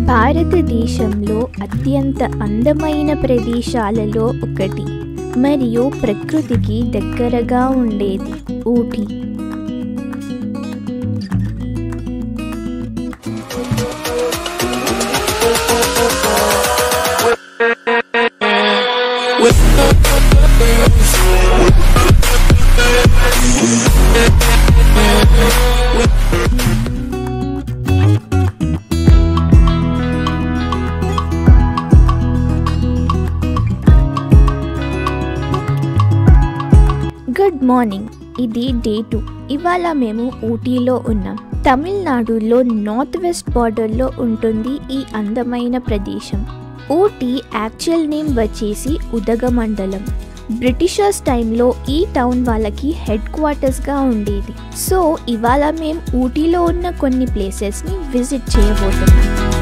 భారతదేశంలో అత్యంత అందమైన ప్రదేశాలలో ఒకటి మరియు ప్రకృతికి దగ్గరగా ఉండేది ఊటీ గుడ్ మార్నింగ్ ఇది డే టూ ఇవాళ మేము ఊటీలో ఉన్నాం తమిళనాడులో నార్త్ వెస్ట్ బార్డర్లో ఉంటుంది ఈ అందమైన ప్రదేశం ఊటీ యాక్చువల్ నేమ్ వచ్చేసి ఉదగమండలం బ్రిటిషర్స్ టైంలో ఈ టౌన్ వాళ్ళకి హెడ్ క్వార్టర్స్గా ఉండేది సో ఇవాళ మేము ఊటీలో ఉన్న కొన్ని ప్లేసెస్ని విజిట్ చేయబోతున్నాం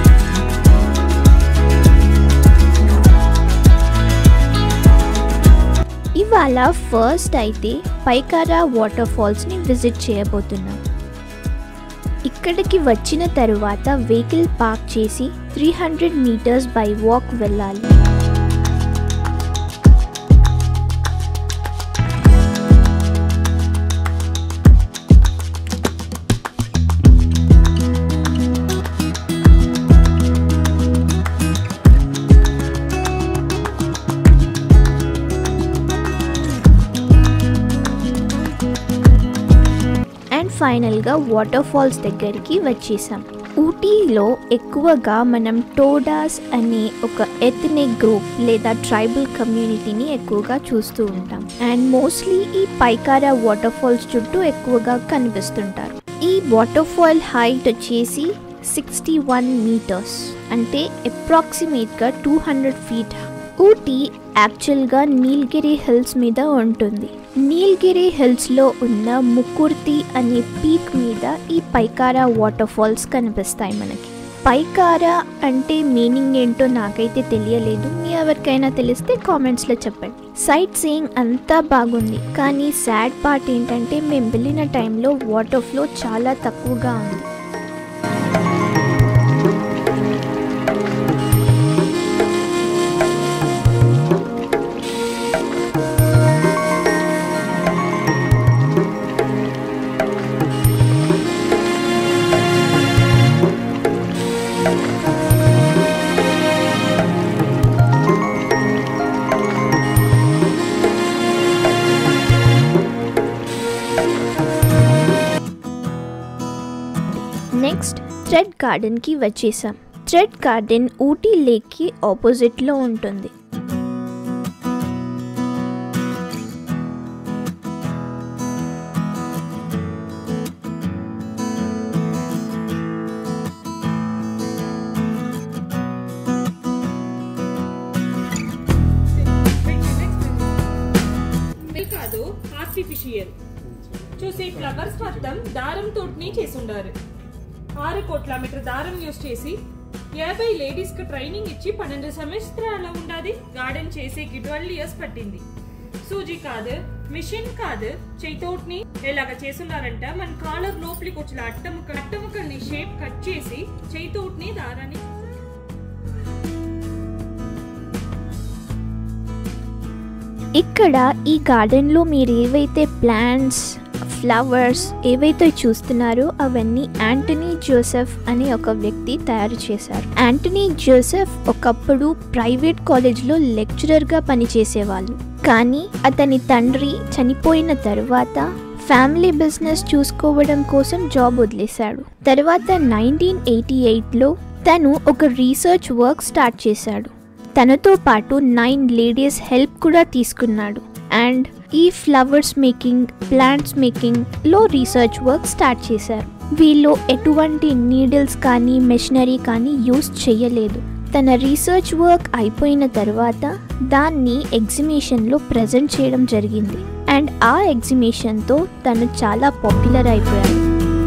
ఇవాళ ఫస్ట్ అయితే పైకారా వాటర్ ఫాల్స్ని విజిట్ చేయబోతున్నాం ఇక్కడికి వచ్చిన తరువాత వెహికల్ పార్క్ చేసి three hundred metres by walk వెళ్ళాలి అండ్ ఫైనల్గా వాటర్ ఫాల్స్ దగ్గరికి వచ్చేసాం ఊటీలో ఎక్కువగా మనం టోడాస్ అనే ఒక ఎథనిక్ గ్రూప్ లేదా ట్రైబల్ కమ్యూనిటీని ఎక్కువగా చూస్తూ ఉంటాం అండ్ మోస్ట్లీ ఈ పైకారా వాటర్ ఫాల్స్ చుట్టూ ఎక్కువగా కనిపిస్తుంటారు ఈ వాటర్ ఫాల్ హైట్ వచ్చేసి సిక్స్టీ వన్ మీటర్స్ అంటే అప్రాక్సిమేట్గా టూ హండ్రెడ్ ఫీట్ ఊటీ యాక్చువల్గా నీల్గిరి హిల్స్ మీద ఉంటుంది నీల్గిరి హిల్స్లో ఉన్న ముకుర్తి అనే పీక్ మీద ఈ పైకారా వాటర్ ఫాల్స్ కనిపిస్తాయి మనకి పైకారా అంటే మీనింగ్ ఏంటో నాకైతే తెలియలేదు మీ ఎవరికైనా తెలిస్తే కామెంట్స్లో చెప్పండి సైట్ సీయింగ్ అంతా బాగుంది కానీ సాడ్ పార్ట్ ఏంటంటే మేము వెళ్ళిన టైంలో వాటర్ ఫ్లో చాలా తక్కువగా ఉంది నెక్స్ట్ థ్రెడ్ గార్డెన్కి వచ్చేసాం థ్రెడ్ గార్డెన్ ఊటీ లేక్కి ఆపోజిట్లో ఉంటుంది ఇది కాదు ఆర్టిఫిషియల్ చూసి ఫ్లవర్స్ మొత్తం దారం తోటిని చేసి ఉండారు ఆరు కోట్ల మీటర్ దారం యూస్ చేసి యాభై లేడీస్ కి ట్రైనింగ్ ఇచ్చి పన్నెండు సంవత్సరాల ఉండాది గార్డెన్ చేసేకి ట్వెల్వ్ ఇయర్స్ పట్టింది సూజీ కాదు మిషన్ కాదు చేతోటిని ఎలాగ చేస్తున్నారంట మన కాలర్ లోపలికి వచ్చిన అట్టముక్క అట్టముక్కల్ని షేప్ కట్ చేసి చేతోటిని దారాన్ని ఇక్కడ ఈ గార్డెన్లో మీరు ఏవైతే ప్లాంట్స్ ఫ్లవర్స్ ఏవైతే చూస్తున్నారో అవన్నీ యాంటనీ జోసెఫ్ అనే ఒక వ్యక్తి తయారు చేశారు యాంటనీ జోసెఫ్ ఒకప్పుడు ప్రైవేట్ కాలేజ్లో లెక్చరర్గా పనిచేసేవాళ్ళు కానీ అతని తండ్రి చనిపోయిన తరువాత ఫ్యామిలీ బిజినెస్ చూసుకోవడం కోసం జాబ్ వదిలేశాడు తర్వాత నైన్టీన్ ఎయిటీ ఎయిట్లో తను ఒక రీసెర్చ్ వర్క్ స్టార్ట్ చేశాడు తనతో పాటు నైన్ లేడీస్ హెల్ప్ కూడా తీసుకున్నాడు అండ్ ఈ ఫ్లవర్స్ మేకింగ్ ప్లాంట్స్ మేకింగ్ లో రీసెర్చ్ వర్క్ స్టార్ట్ చేశారు వీళ్ళు ఎటువంటి నీడిల్స్ కానీ మెషినరీ కానీ యూస్ చేయలేదు తన రీసెర్చ్ వర్క్ అయిపోయిన తర్వాత దాన్ని ఎగ్జిబిషన్లో ప్రజెంట్ చేయడం జరిగింది అండ్ ఆ ఎగ్జిబిషన్తో తను చాలా పాపులర్ అయిపోయాడు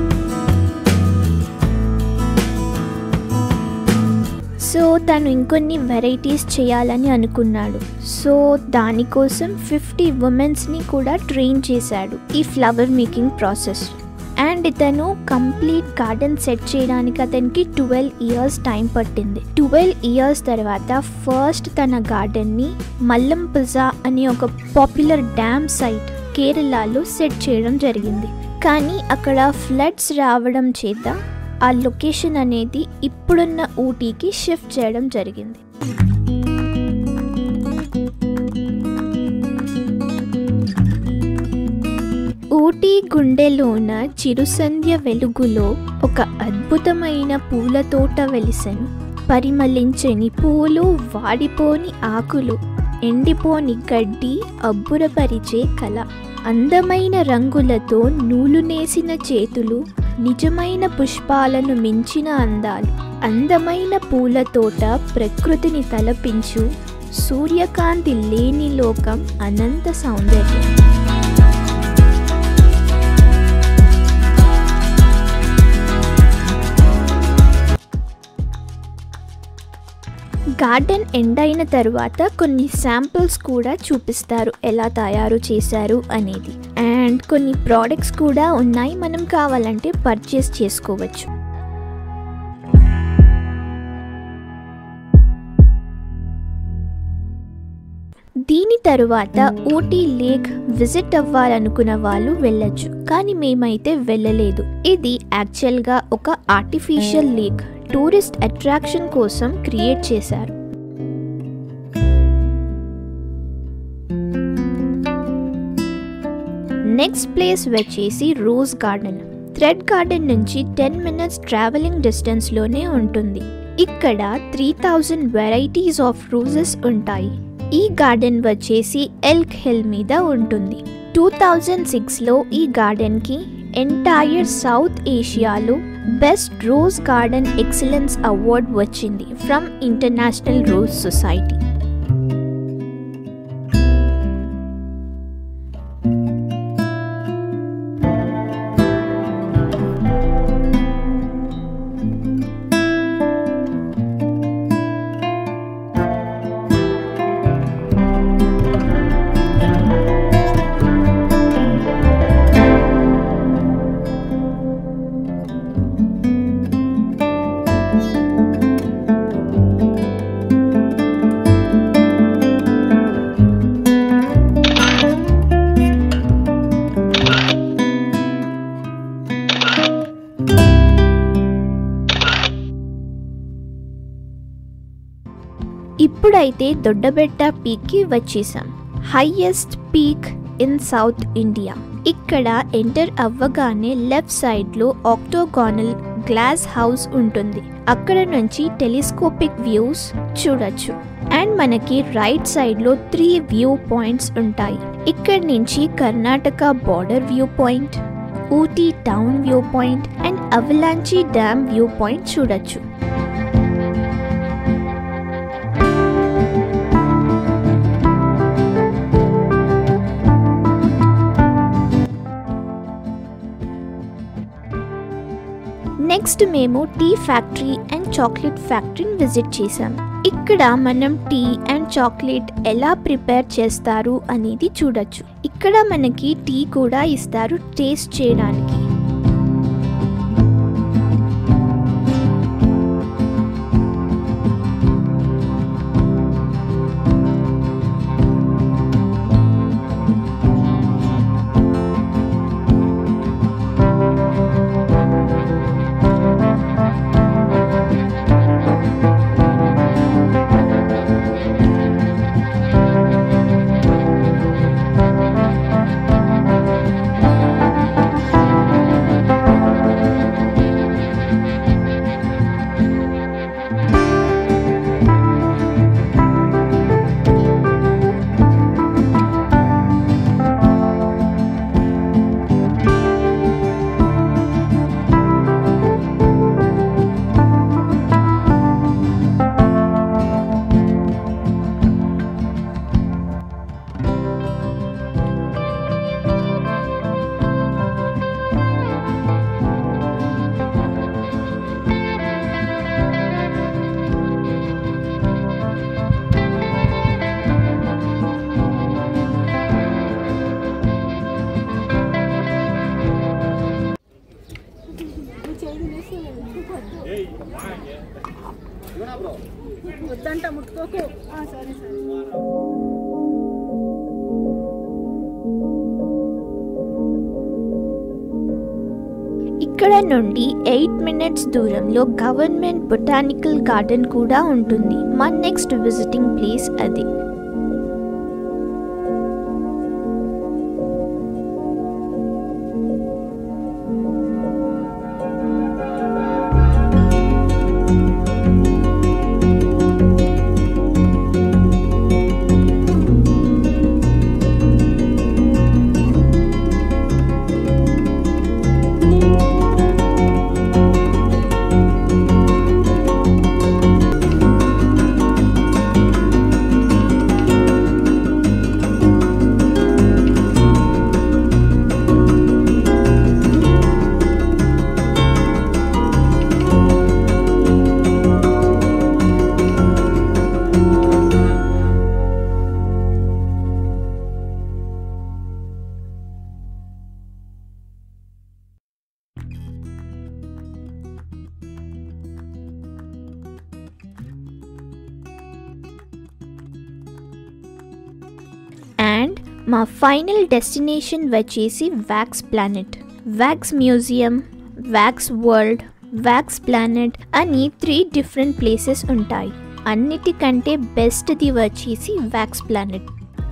సో తను ఇంకొన్ని వెరైటీస్ చేయాలని అనుకున్నాడు సో దానికోసం ఫిఫ్టీ ఉమెన్స్ని కూడా ట్రైన్ చేశాడు ఈ ఫ్లవర్ మేకింగ్ ప్రాసెస్ అండ్ ఇతను కంప్లీట్ గార్డెన్ సెట్ చేయడానికి అతనికి ట్వెల్వ్ ఇయర్స్ టైం పట్టింది ట్వెల్వ్ ఇయర్స్ తర్వాత ఫస్ట్ తన గార్డెన్ని మల్లంపుజా అనే ఒక పాపులర్ డ్యామ్ సైట్ కేరళలో సెట్ చేయడం జరిగింది కానీ అక్కడ ఫ్లడ్స్ రావడం చేత ఆ లొకేషన్ అనేది ఇప్పుడున్న ఊటీకి షిఫ్ట్ చేయడం జరిగింది ఊటీ గుండెలోన చిరుసంధ్య వెలుగులో ఒక అద్భుతమైన పూల తోట వెలిసెను పరిమళించని పూలు వాడిపోని ఆకులు ఎండిపోని గడ్డి అబ్బురపరిచే కళ అందమైన రంగులతో నూలు నేసిన చేతులు నిజమైన పుష్పాలను మించిన అందాలు అందమైన పూల తోట ప్రకృతిని తలపించు సూర్యకాంతి లేని లోకం అనంత సౌందర్యం గార్డెన్ ఎండ్ అయిన తర్వాత కొన్ని శాంపిల్స్ కూడా చూపిస్తారు ఎలా తయారు చేశారు అనేది అండ్ కొన్ని ప్రోడక్ట్స్ కూడా ఉన్నాయి మనం కావాలంటే పర్చేస్ చేసుకోవచ్చు దీని తరువాత ఊటీ లేక్ విజిట్ అవ్వాలనుకున్న వాళ్ళు వెళ్ళొచ్చు కానీ మేమైతే వెళ్ళలేదు ఇది యాక్చువల్గా ఒక ఆర్టిఫిషియల్ లేక్ టూరిస్ట్ అట్రాక్షన్ కోసం క్రియేట్ చేశారు నెక్స్ట్ ప్లేస్ వచ్చేసి రోజ్ గార్డెన్ థ్రెడ్ గార్డెన్ నుంచి టెన్ మినిట్స్ ట్రావెలింగ్ డిస్టెన్స్లోనే ఉంటుంది ఇక్కడ three thousand varieties of roses ఉంటాయి ఈ గార్డెన్ వచ్చేసి ఎల్క్ హిల్ మీద ఉంటుంది టూ థౌజండ్ సిక్స్లో ఈ గార్డెన్కి ఎంటైర్ సౌత్ ఏషియాలో best rose garden excellence award వచ్చింది ఫ్రమ్ ఇంటర్నేషనల్ రోజ్ సొసైటీ ఇప్పుడైతే దొడ్డబెట్ట పీక్కి వచ్చేసాం highest peak in south India ఇక్కడ ఎంటర్ అవ్వగానే లెఫ్ట్ సైడ్లో ఆక్టోగానల్ గ్లాస్ హౌస్ ఉంటుంది అక్కడ నుంచి టెలిస్కోపిక్ వ్యూస్ చూడొచ్చు అండ్ మనకి రైట్ సైడ్లో త్రీ వ్యూ పాయింట్స్ ఉంటాయి ఇక్కడ నుంచి Karnataka border view point Ooty town view point and Avalanche dam view point చూడొచ్చు నెక్స్ట్ మేము టీ ఫ్యాక్టరీ అండ్ చాక్లెట్ ఫ్యాక్టరీని విజిట్ చేసాం ఇక్కడ మనం టీ అండ్ చాక్లెట్ ఎలా ప్రిపేర్ చేస్తారు అనేది చూడొచ్చు ఇక్కడ మనకి టీ కూడా ఇస్తారు టేస్ట్ చేయడానికి వద్దంట ముట్టుకోకు సరే సరే ఇక్కడ నుండి ఎయిట్ మినిట్స్ దూరంలో గవర్నమెంట్ బొటానికల్ గార్డెన్ కూడా ఉంటుంది మా నెక్స్ట్ విజిటింగ్ ప్లేస్ అది అండ్ మా ఫైనల్ డెస్టినేషన్ వచ్చేసి wax planet wax museum wax world wax planet అని త్రీ డిఫరెంట్ ప్లేసెస్ ఉంటాయి అన్నిటికంటే బెస్ట్ది వచ్చేసి wax planet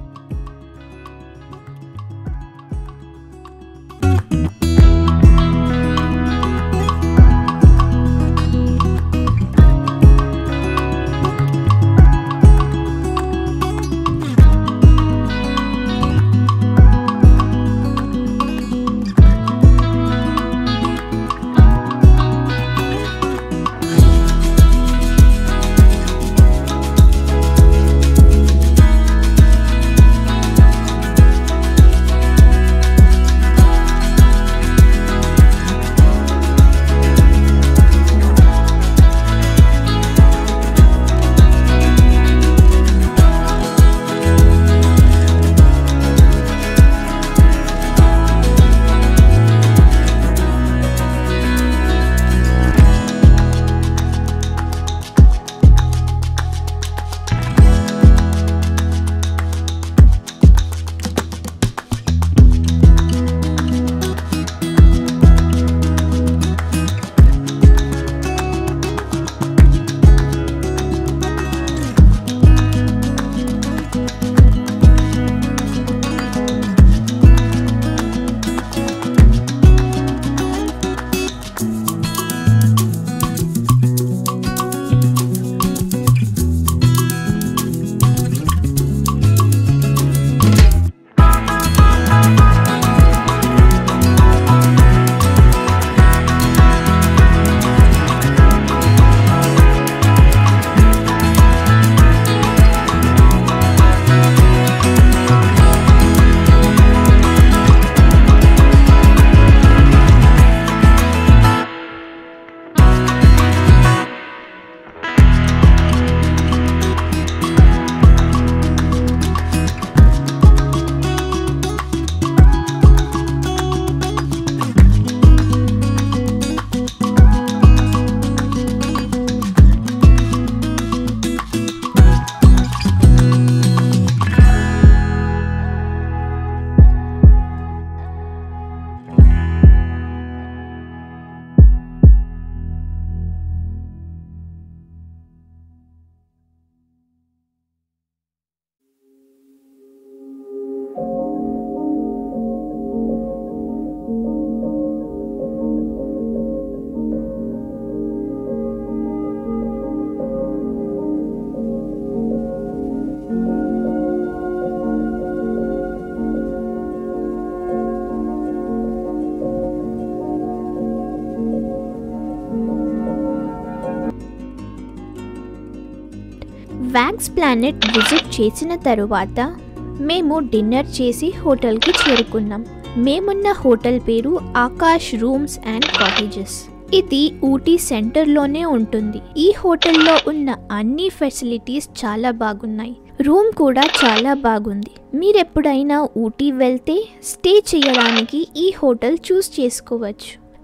wax planet visit చేసిన తరువాత మేము డిన్నర్ చేసి హోటల్కి చేరుకున్నాం మేమున్న హోటల్ పేరు ఆకాష్ రూమ్స్ అండ్ కాటేజెస్ ఇది ఊటీ సెంటర్లోనే ఉంటుంది ఈ హోటల్లో ఉన్న అన్ని ఫెసిలిటీస్ చాలా బాగున్నాయి రూమ్ కూడా చాలా బాగుంది మీరెప్పుడైనా ఊటీ వెళ్తే స్టే చేయడానికి ఈ హోటల్ చూస్ చేసుకోవచ్చు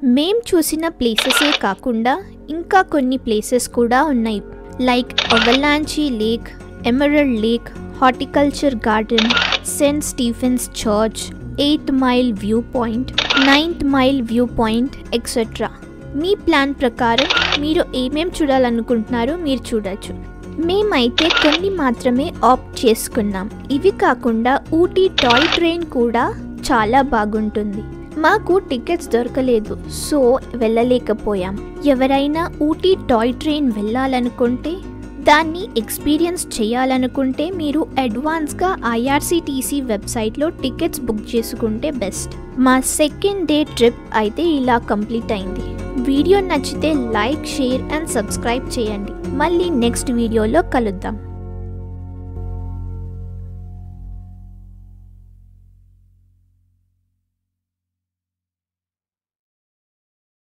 మేం చూసిన ప్లేసెసే కాకుండా ఇంకా కొన్ని ప్లేసెస్ కూడా ఉన్నాయి like Avalanche lake Emerald lake horticulture garden Saint Stephen's church eighth mile view point ninth mile view point etcetera మీ ప్లాన్ ప్రకారం మీరు ఏమేం చూడాలనుకుంటున్నారో మీరు చూడొచ్చు మేమైతే కొన్ని మాత్రమే ఆప్ట్ చేసుకున్నాం ఇవి కాకుండా ఊటీ టాయ్ ట్రైన్ కూడా చాలా బాగుంటుంది మాకు టికెట్స్ దొరకలేదు సో వెళ్ళలేకపోయాం ఎవరైనా ఊటీ టాయ్ ట్రైన్ వెళ్ళాలనుకుంటే దాన్ని ఎక్స్పీరియన్స్ చేయాలనుకుంటే మీరు అడ్వాన్స్గా ఐఆర్సిటీసీ వెబ్సైట్లో టికెట్స్ బుక్ చేసుకుంటే బెస్ట్ మా సెకండ్ డే ట్రిప్ అయితే ఇలా కంప్లీట్ అయింది వీడియో నచ్చితే లైక్ షేర్ అండ్ సబ్స్క్రైబ్ చేయండి మళ్ళీ నెక్స్ట్ వీడియోలో కలుద్దాం